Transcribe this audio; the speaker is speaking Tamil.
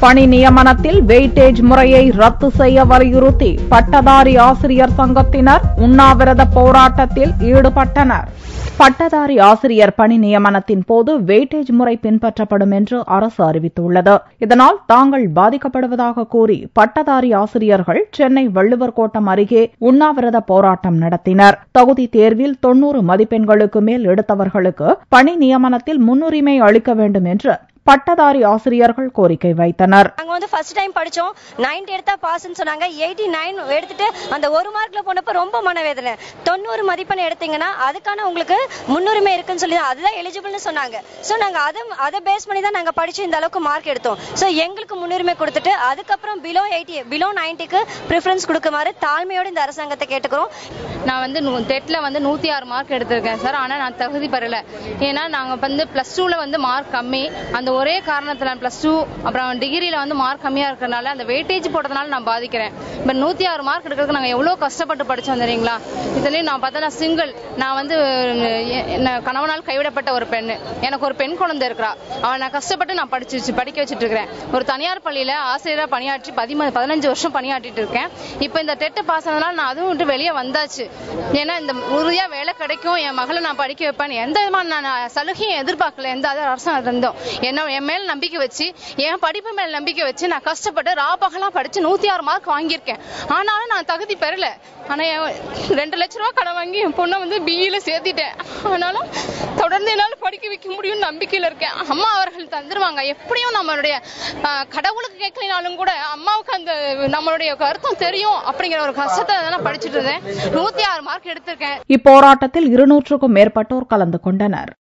பணி நியமனத்தில் வெயிட்டேஜ் முறையை ரத்து செய்ய வலியுறுத்தி பட்டதாரி ஆசிரியர் சங்கத்தினர் உண்ணாவிரத போராட்டத்தில் ஈடுபட்டனர் பட்டதாரி ஆசிரியர் பணி நியமனத்தின் போது வெயிட்டேஜ் முறை பின்பற்றப்படும் என்று அரசு அறிவித்துள்ளது இதனால் தாங்கள் பாதிக்கப்படுவதாக கூறி பட்டதாரி ஆசிரியர்கள் சென்னை வள்ளுவர் கோட்டம் அருகே உண்ணாவிரத போராட்டம் நடத்தினர் தகுதி தேர்வில் தொன்னூறு மதிப்பெண்களுக்கு மேல் எடுத்தவர்களுக்கு பணி நியமனத்தில் முன்னுரிமை அளிக்க வேண்டும் என்று பட்டதாரி ஆசிரியர்கள் கோரிக்கை வைத்தனர் நாங்க வந்து ஃபர்ஸ்ட் டைம் படிச்சோம் 90 எடுத்தா பாஸ்னு சொன்னாங்க எயிட்டி நைன் எடுத்துட்டு அந்த ஒரு மார்க்ல போனப்ப ரொம்ப மனவேதனை தொண்ணூறு மதிப்பெண் எடுத்தீங்கன்னா அதுக்கான உங்களுக்கு முன்னுரிமை இருக்குன்னு சொல்லி அதுதான் எலிஜிபிள்னு சொன்னாங்க சோ நாங்க அதை அதை பேஸ் பண்ணி தான் நாங்க படிச்சு இந்த அளவுக்கு மார்க் எடுத்தோம் சோ எங்களுக்கு முன்னுரிமை கொடுத்துட்டு அதுக்கப்புறம் பிலோ எயிட்டி பிலோ நைன்ட்டிக்கு ப்ரிஃபரன்ஸ் கொடுக்குமாறு தாழ்மையோடு இந்த அரசாங்கத்தை கேட்டுக்கிறோம் நான் வந்து டெட்ல வந்து நூத்தி ஆறு மார்க் எடுத்திருக்கேன் சார் ஆனா நான் தகுதி பெறல ஏன்னா நாங்க வந்து பிளஸ் டூல வந்து மார்க் கம்மி அந்த ஒரே காரணத்துல பிளஸ் டூ அப்புறம் டிகிரியில வந்து மார்க் கம்மியா இருக்கறனால அந்த வெயிட்டேஜ் போட்டதுனால நான் பாதிக்கிறேன் இப்ப நூத்தி ஆறு மார்க் எடுக்கிறதுக்கு நாங்க எவ்வளவு கஷ்டப்பட்டு படிச்சோம் தெரியுங்களா இதுலயும் நான் பார்த்தா நான் சிங்கிள் நான் வந்து எ- என்ன கணவனால் கைவிடப்பட்ட ஒரு பெண்ணு எனக்கு ஒரு பெண் குழந்தை இருக்கிறா அவளை நான் கஷ்டப்பட்டு நான் படிச்சு வச்சு- படிக்க வச்சுட்டு இருக்கிறேன் ஒரு தனியார் பள்ளியில ஆசிரியரா பணியாற்றி பதிம பதினஞ்சு வருஷம் பணியாற்றிட்டு இருக்கேன் இப்போ இந்த டெட்டு பாஸ் ஆனதுனால நான் அதுவும் விட்டு வெளியே வந்தாச்சு ஏன்னா இந்த உறுதியா வேலை கிடைக்கும் என் மகளை நான் படிக்க வைப்பேன் எந்த விதமான நான் சலுகையும் எதிர்பார்க்கல எந்த அது அரசாங்கம் இருந்தோம் என்ன என் மேல நம்பிக்கை வச்சு என் படிப்பு மேல நம்பிக்கை வச்சு நான் கஷ்டப்பட்டு ரா பகலா படிச்சு நூத்தி ஆறு மார்க் வாங்கியிருக்கேன் ஆனாலும் நான் தகுதி பெறல ஆனா என் ரெண்டு லட்ச ரூபா கடன் வாங்கி என் பொண்ணை வந்து பிஇல சேர்த்திட்டேன் ஆனாலும் தொடர்ந்து என்னால படிக்க வைக்க முடியும்னு நம்பிக்கையில இருக்கேன் அம்மா அவர்கள் தந்துருவாங்க எப்படியும் நம்மளுடைய ஆஹ், கடவுளுக்கு கேட்கலினாலும் கூட அம்மாவுக்கு அந்த நம்மளுடைய கருத்தம் தெரியும் அப்படிங்கிற ஒரு கஷ்டத்தை நான் படிச்சுட்டு இருந்தேன் நூத்தி ஆறு மார்க் எடுத்திருக்கேன் இப்போராட்டத்தில் இருநூற்றுக்கும் மேற்பட்டோர் கலந்து கொண்டனர்